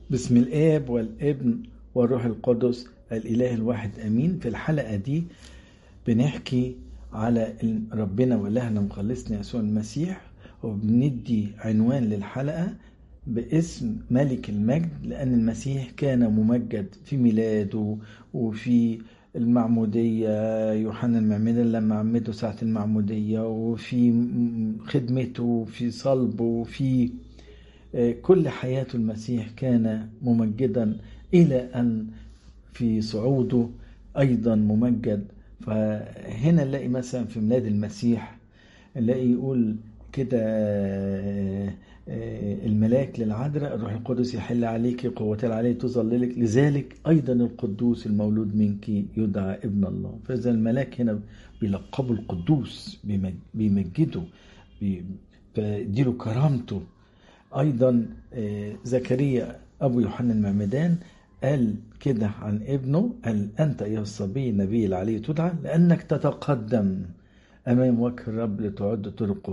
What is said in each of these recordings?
بسم الآب والابن والروح القدس الإله الواحد أمين في الحلقة دي بنحكي على ربنا وإلهنا مخلصنا يسوع المسيح وبندي عنوان للحلقة باسم ملك المجد لأن المسيح كان ممجد في ميلاده وفي المعمودية يوحنا المعمدان لما عمده ساعة المعمودية وفي خدمته وفي صلبه وفي كل حياته المسيح كان ممجدا إلى أن في صعوده أيضا ممجد فهنا نلاقي مثلا في ميلاد المسيح نلاقي يقول كده الملاك للعذراء الروح القدس يحل عليك قوة العلي تظللك لذلك أيضا القدوس المولود منك يدعى ابن الله فإذا الملاك هنا بيلقبه القدوس بيمجده بيديله كرامته أيضا زكريا أبو يوحنا المعمدان قال كده عن ابنه قال أنت أيها الصبي النبي العلي تدعى لأنك تتقدم أمام وجه الرب لتعد طرقه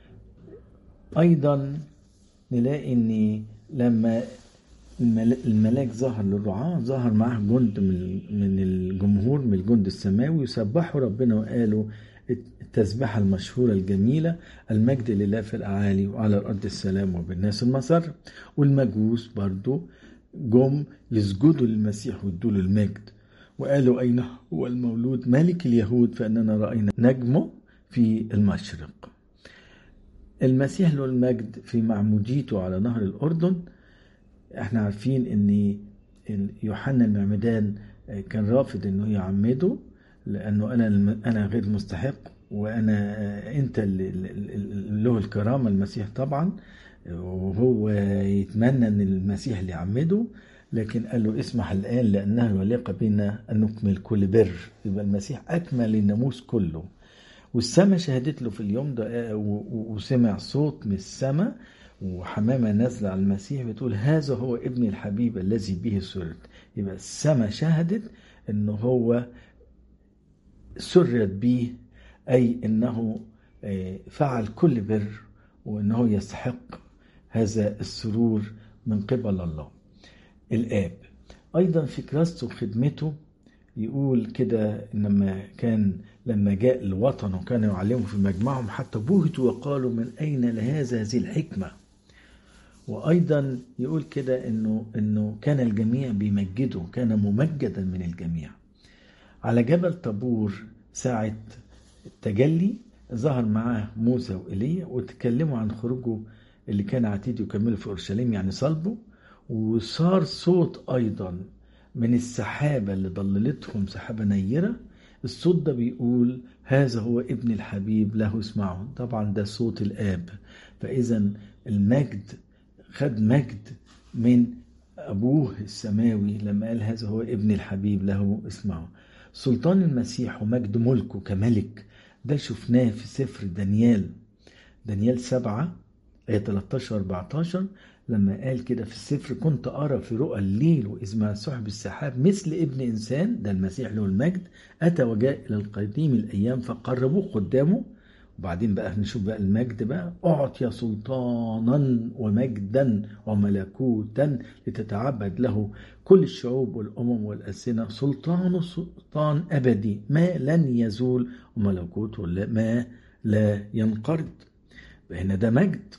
أيضا نلاقي أن لما الملاك ظهر للرعاة ظهر معه جند من الجمهور من الجند السماوي يسبحوا ربنا وقالوا التسبيحة المشهورة الجميلة المجد لله في الأعالي وعلى الأرض السلام وبالناس المسر والمجوس برضو جم يسجدوا للمسيح ويدوا له المجد وقالوا أين هو المولود ملك اليهود فإننا رأينا نجمه في المشرق المسيح له المجد في معموديته على نهر الأردن احنا عارفين ان يوحنا المعمدان كان رافض انه يعمده لانه انا انا غير مستحق وانا انت اللي له الكرامه المسيح طبعا وهو يتمنى ان المسيح اللي يعمده لكن قال له اسمح الان لانه يليق بنا ان نكمل كل بر يبقى المسيح اكمل الناموس كله والسماء شهدت له في اليوم ده وسمع صوت من السماء وحمامة نازلة على المسيح بتقول هذا هو ابن الحبيب الذي به سرت يبقى السماء شهدت انه هو سرت به أي أنه فعل كل بر وأنه يستحق هذا السرور من قبل الله الآب أيضا في كراسته وخدمته يقول كده لما كان لما جاء الوطن وكان يعلمهم في مجمعهم حتى بهتوا وقالوا من أين لهذا هذه الحكمة وأيضا يقول كده إنه إنه كان الجميع بيمجده كان ممجدا من الجميع على جبل طابور ساعة التجلي ظهر معاه موسى وإيليا وتكلموا عن خروجه اللي كان عتيد يكمله في أورشليم يعني صلبه وصار صوت أيضا من السحابة اللي ضللتهم سحابة نيرة الصوت ده بيقول هذا هو ابن الحبيب له اسمعوا طبعا ده صوت الآب فإذا المجد خد مجد من أبوه السماوي لما قال هذا هو ابن الحبيب له اسمعوا سلطان المسيح ومجد ملكه كملك ده شفناه في سفر دانيال دانيال سبعة آية 13 14 لما قال كده في السفر كنت أرى في رؤى الليل وإذ مع سحب السحاب مثل ابن إنسان ده المسيح له المجد أتى وجاء إلى القديم الأيام فقربوه قدامه وبعدين بقى نشوف بقى المجد بقى أعطي سلطانا ومجدا وملكوتا لتتعبد له كل الشعوب والأمم والألسنة سلطان سلطان أبدي ما لن يزول وملكوته ما لا ينقرض هنا ده مجد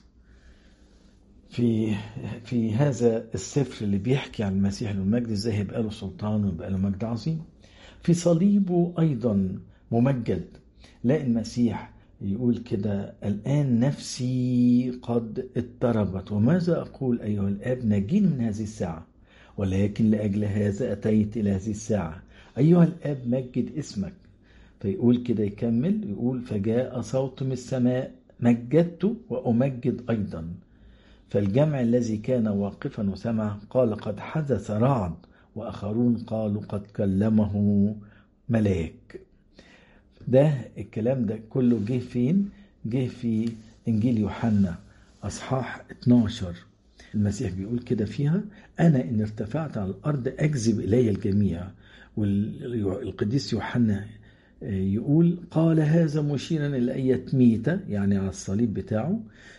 في في هذا السفر اللي بيحكي عن المسيح المجد ازاي هيبقى له سلطان ويبقى له مجد عظيم في صليبه ايضا ممجد لا المسيح يقول كده الآن نفسي قد اضطربت وماذا أقول أيها الآب نجين من هذه الساعة ولكن لأجل هذا أتيت إلى هذه الساعة أيها الآب مجد اسمك فيقول كده يكمل يقول فجاء صوت من السماء مجدت وأمجد أيضا فالجمع الذي كان واقفا وسمع قال قد حدث رعد وآخرون قالوا قد كلمه ملاك ده الكلام ده كله جه فين جه في انجيل يوحنا اصحاح 12 المسيح بيقول كده فيها انا ان ارتفعت على الارض اجذب الي الجميع والقديس يوحنا يقول قال هذا مشيرا الى اية ميتة يعني على الصليب بتاعه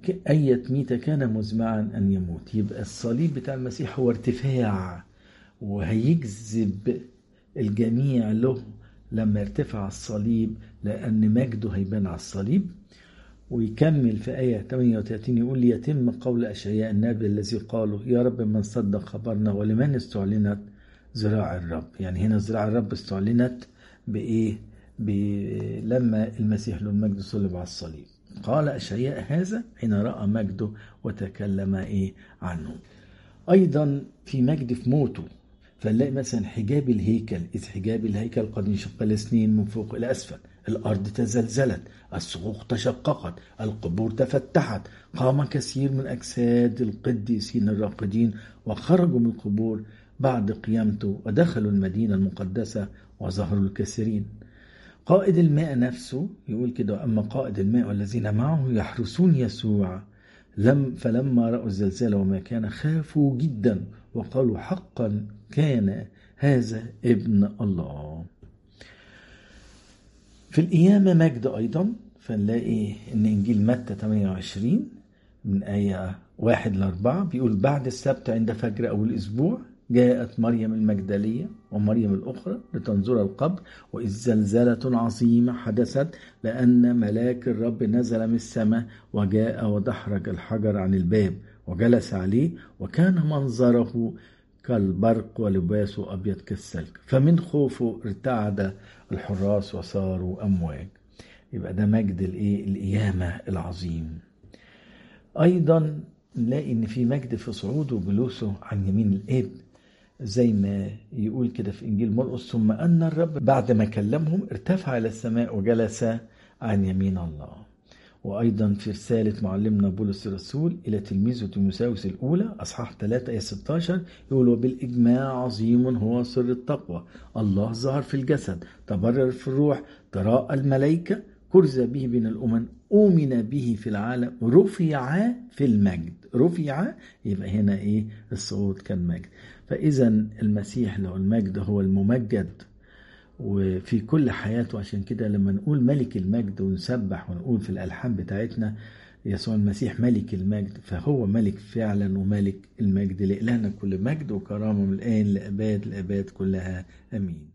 أية ميتة كان مزمعا أن يموت يبقى الصليب بتاع المسيح هو ارتفاع وهيجذب الجميع له لما يرتفع الصليب لأن مجده هيبان على الصليب ويكمل في آية 38 يقول ليتم قول أشعياء النبي الذي قالوا يا رب من صدق خبرنا ولمن استعلنت ذراع الرب يعني هنا ذراع الرب استعلنت بإيه لما المسيح له المجد صلب على الصليب قال أشعياء هذا حين رأى مجده وتكلم إيه عنه أيضا في مجد في موته فنلاقي مثلا حجاب الهيكل إذ حجاب الهيكل قد انشق الاثنين من فوق إلى أسفل الأرض تزلزلت الصخوخ تشققت القبور تفتحت قام كثير من أجساد القديسين الراقدين وخرجوا من القبور بعد قيامته ودخلوا المدينة المقدسة وظهروا الكثيرين قائد الماء نفسه يقول كده أما قائد الماء والذين معه يحرسون يسوع لم فلما رأوا الزلزال وما كان خافوا جدا وقالوا حقا كان هذا ابن الله في القيامة مجد أيضا فنلاقي إن إنجيل متى 28 من آية واحد لأربعة بيقول بعد السبت عند فجر أول أسبوع جاءت مريم المجدلية ومريم الأخرى لتنظر القبر وإذ زلزلة عظيمة حدثت لأن ملاك الرب نزل من السماء وجاء ودحرج الحجر عن الباب وجلس عليه وكان منظره كالبرق ولباسه أبيض كالسلك فمن خوفه ارتعد الحراس وصاروا أمواج يبقى ده مجد الايه القيامة العظيم أيضا نلاقي إن في مجد في صعوده وجلوسه عن يمين الآب زي ما يقول كده في إنجيل مرقس ثم أن الرب بعد ما كلمهم ارتفع إلى السماء وجلس عن يمين الله وأيضا في رسالة معلمنا بولس الرسول إلى تلميذه تيموساوس الأولى أصحاح 3 آية 16 يقول وبالإجماع عظيم هو سر التقوى الله ظهر في الجسد تبرر في الروح تراءى الملائكة كرز به بين الأمم أؤمن به في العالم رفع في المجد رفع يبقى هنا إيه الصعود كان مجد فإذا المسيح له المجد هو الممجد وفي كل حياته عشان كده لما نقول ملك المجد ونسبح ونقول في الألحان بتاعتنا يسوع المسيح ملك المجد فهو ملك فعلا وملك المجد لإلهنا كل مجد وكرامة من الآن لأباد الأباد كلها أمين